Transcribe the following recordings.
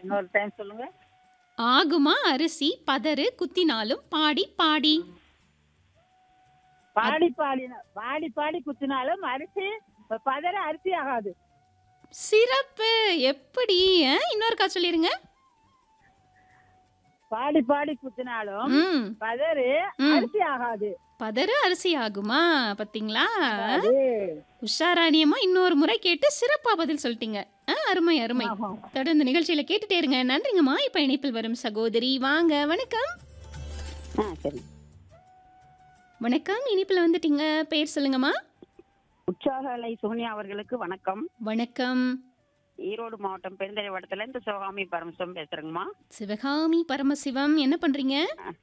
இன்னொரு டைம் சொல்லுங்க ஆகுமா அரிசி பதறு குத்தினாலும் பாடி பாடி பாடி பாடி பாடி பாடி குத்தினாலும் அரிசி பதற அரிசி ஆகாது சிறப்பு எப்படி ஆ? இன்னொருக்கா சொல்லிருங்க பாடி பாடி குத்தினாலும் ம் பதறு ம். அரிசி ஆகாது பதறு அரிசி ஆகுமா பாத்தீங்களா அது உஷாராணியமா இன்னொரு முறை கேட்டு சிறப்பா பதில் சொல்லிட்டீங்க ஆ, அருமை அருமை ஆமா. தொடர்ந்து நிகழ்ச்சியில கேட்டுட்டே இருங்க நன்றிங்கம்மா இப்ப இணைப்பில் வரும் சகோதரி வாங்க வணக்கம் ஆ சரி வணக்கம் இனிப்புல வந்துட்டீங்க பேர் சொல்லுங்கம்மா உற்சாகலை சோனியா அவர்களுக்கு வணக்கம் வணக்கம் ஈரோடு மாவட்டம் பெருந்தலை வட்டத்துல இருந்து சிவகாமி பரமசிவம் பேசுறேங்கம்மா சிவகாமி பரமசிவம் என்ன பண்றீங்க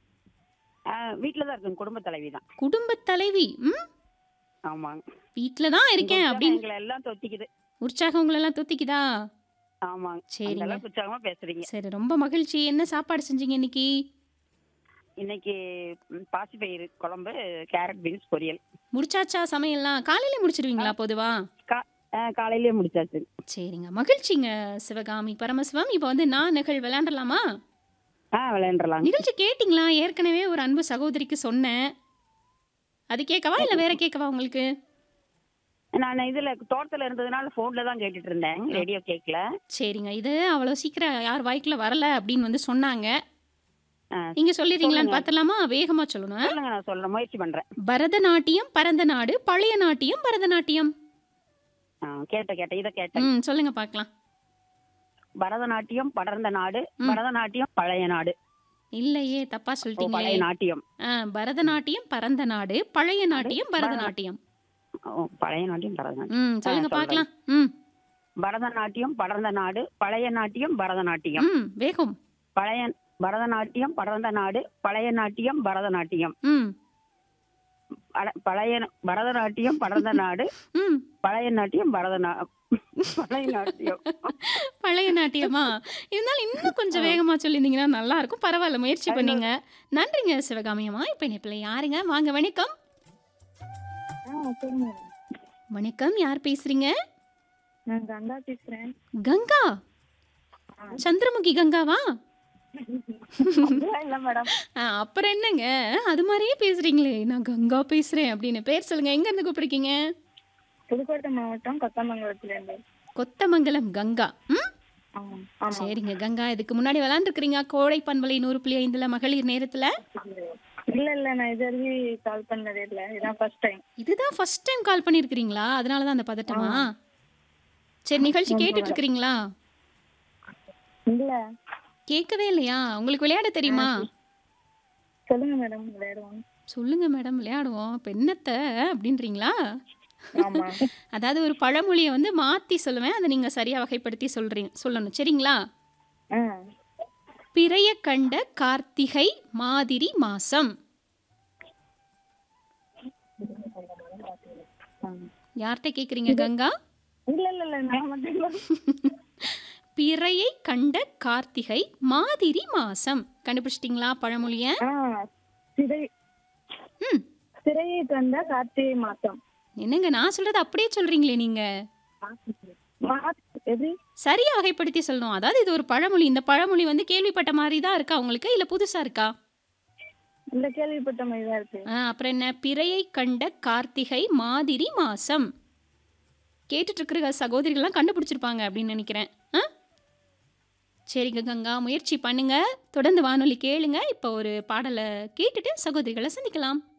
வீட்டுல தான் இருக்கேன் குடும்ப தலைவி தான் குடும்ப தலைவி ம் ஆமாங்க வீட்ல தான் இருக்கேன் உங்க அப்படின்னு எங்களை எல்லாம் தொத்திக்குது உற்சாகம் உங்களெல்லாம் தூத்திக்குதா ஆமாங்க அந்த சரிங்க அளவுக்கு உற்சாகமா பேசுறீங்க சரி ரொம்ப மகிழ்ச்சி என்ன சாப்பாடு செஞ்சீங்க இன்னைக்கு இன்னைக்கு ம், பாசிப்பயிறு குழம்பு கேரட் பீன்ஸ் பொரியல் முடிச்சாச்சா சமையல்லாம் காலையில முடிச்சிருவீங்களா பொதுவா கா- ஆ, காலையிலேயே முடிச்சாச்சு சரிங்க மகிழ்ச்சிங்க சிவகாமி பரமசிவம் இப்போ வந்து நான் நிகழ் விளையாண்டலாமா ஆ விளையாண்டுலாங்க நிகழ்ச்சி கேட்டிங்களா ஏற்கனவே ஒரு அன்பு சகோதரிக்கு சொன்னேன் அது கேட்கவா இல்லை வேற கேட்கவா உங்களுக்கு நான் இதுல தோட்டத்துல இருந்ததுனால போன்ல தான் கேட்டுட்டு இருந்தேன் ரேடியோ கேட்கல சரிங்க இது அவ்வளோ சீக்கிரம் யார் வாய்க்குள்ள வரல அப்படின்னு வந்து சொன்னாங்க ஆ, நீங்க சொல்லிடுறீங்களான்னு சொல்லுங்க. பார்த்தலாமா வேகமா சொல்லணும் சொல்லுங்க நான் சொல்ல முயற்சி பண்றேன் பரதநாட்டியம் பரந்த நாடு பழைய நாட்டியம் பரதநாட்டியம் ஆ, கேட்ட கேட்ட இத கேட்டேன் ம் சொல்லுங்க பார்க்கலாம் பரதநாட்டியம் படர்ந்த நாடு ம். பரதநாட்டியம் பழைய நாடு இல்லையே தப்பா ஓ, சொல்லிட்டீங்களே பழைய நாட்டியம் ஆ, பரதநாட்டியம் பரந்த நாடு பழைய நாட்டியம் பரதநாட்டியம் ஓ, பழைய நாட்டியம் பரதநாட்டியம் ம் சொல்லுங்க சொல்றேன். பார்க்கலாம் ம் பரதநாட்டியம் படர்ந்த நாடு பழைய நாட்டியம் பரதநாட்டியம் ம் வேகம் பழைய பரதநாட்டியம் படர்ந்த நாடு பழைய நாட்டியம் பரதநாட்டியம் ம் பல- பழைய பரதநாட்டியம் படர்ந்த நாடு ம் பழைய நாட்டியம் பரதநா பழைய நாட்டியம் பழைய நாட்டியமா இருந்தாலும் இன்னும் கொஞ்சம் வேகமா சொல்லியிருந்தீங்கன்னா நல்லா இருக்கும் பரவாயில்ல முயற்சி பண்ணீங்க நன்றிங்க சிவகாமியம்மா இப்போ இணைப்பில் யாருங்க வாங்க வணக்கம் வணக்கம் யார் பேசுறீங்க நான் கங்கா பேசுறேன் கங்கா சந்திரமுகி கங்காவா இல்ல மேடம் ஆ, அப்புறம் என்னங்க அது மாதிரியே பேசுறீங்களே நான் கங்கா பேசுறேன் அப்படின்னு பேர் சொல்லுங்க எங்க இருந்து கூப்பிடுறீங்க புதுக்கோட்டை மாவட்டம் கொத்தமங்கலத்துல இருந்து கொத்தமங்கலம் கங்கா ம் ஆமா ஆமா சரிங்க கங்கா இதுக்கு முன்னாடி விளாண்டுருக்கிறீங்க கோடை பண்பலை நூறு புள்ளி ஐந்துல மகளிர் நேரத்துல இல்ல இல்ல நான் இது வரைக்கும் கால் பண்ணதே இல்ல இதான் ஃபர்ஸ்ட் டைம் இதுதான் ஃபர்ஸ்ட் டைம் கால் பண்ணியிருக்கிறீங்களா அதனால தான் அந்த பதட்டமா சரி நிகழ்ச்சி கேட்டுட்டு இருக்கிறீங்களா இல்ல கேட்கவே இல்லையா உங்களுக்கு விளையாட தெரியுமா சொல்லுங்க மேடம் விளையாடுவோம் சொல்லுங்க மேடம் விளையாடுவோம் இப்போ என்னத்த அப்படின்றீங்களா ஆமா அதாவது ஒரு பழமொழியை வந்து மாற்றி சொல்லுவேன் அதை நீங்கள் சரியாக வகைப்படுத்தி சொல்றீங்க சொல்லணும் சரிங்களா ஆ பிறைய கண்ட கார்த்திகை மாதிரி மாசம் யார்கிட்ட கேட்குறீங்க கங்கா இல்ல இல்ல இல்ல நான் மட்டும் இல்ல. பிறையை கண்ட கார்த்திகை மாதிரி மாசம் கண்டுபிடிச்சிட்டிங்களா பழமொழிய ஆ சிறை ம் சிறையை தந்த கார்த்திகை மாசம் என்னங்க நான் சொல்றது அப்படியே சொல்றீங்களே நீங்க மா- எப்படி சரியா வகைப்படுத்தி சொல்லணும் அதாவது இது ஒரு பழமொழி இந்த பழமொழி வந்து கேள்விப்பட்ட மாதிரி தான் இருக்கா உங்களுக்கு இல்ல புதுசா இருக்கா இந்த கேள்விப்பட்ட மாதிரி தான் இருக்கு ஆ, அப்புறம் என்ன பிறையை கண்ட கார்த்திகை மாதிரி மாசம் கேட்டுட்டு இருக்கிற சகோதரிகள்லாம் கண்டுபிடிச்சிருப்பாங்க அப்படின்னு நினைக்கிறேன் ஆ சரிங்க கங்கா முயற்சி பண்ணுங்க தொடர்ந்து வானொலி கேளுங்க இப்போ ஒரு பாடலை கேட்டுட்டு சகோதரிகளை சந்திக்கலாம்